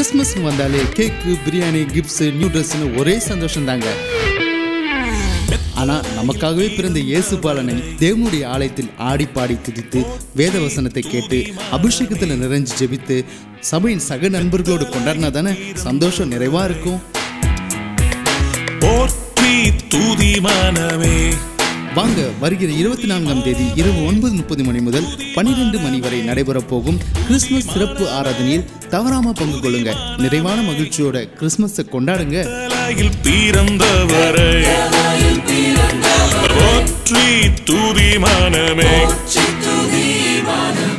கிறிஸ்மஸ்னு வந்தாலே cake biryani gifts new ட்ரெஸ்னு ஒரே சந்தோஷம் தாங்க ஆனா நமக்காகவே பிறந்த இயேசு பாலனை தேவனுடைய ஆலயத்தில் ஆடி பாடி துதித்து வேத வசனத்தை கேட்டு அபிஷேகத்தில் நிறைஞ்சு ஜெபித்து சபையின் சக நண்பர்களோடு கொண்டாடினா தானே சந்தோஷம் நிறைவா இருக்கும் போற்றி தூதி மனமே வாங்க வருகிற இருபத்தி நான்காம் தேதி இரவு ஒன்பது முப்பது மணி முதல் பன்னிரெண்டு மணி வரை நடைபெற போகும் கிறிஸ்துமஸ் சிறப்பு ஆராதனையில் தவறாம பங்கு கொள்ளுங்க நிறைவான மகிழ்ச்சியோட கிறிஸ்துமஸை கொண்டாடுங்க கலாயில் பிறந்தவரை போற்றி தூதி மனமே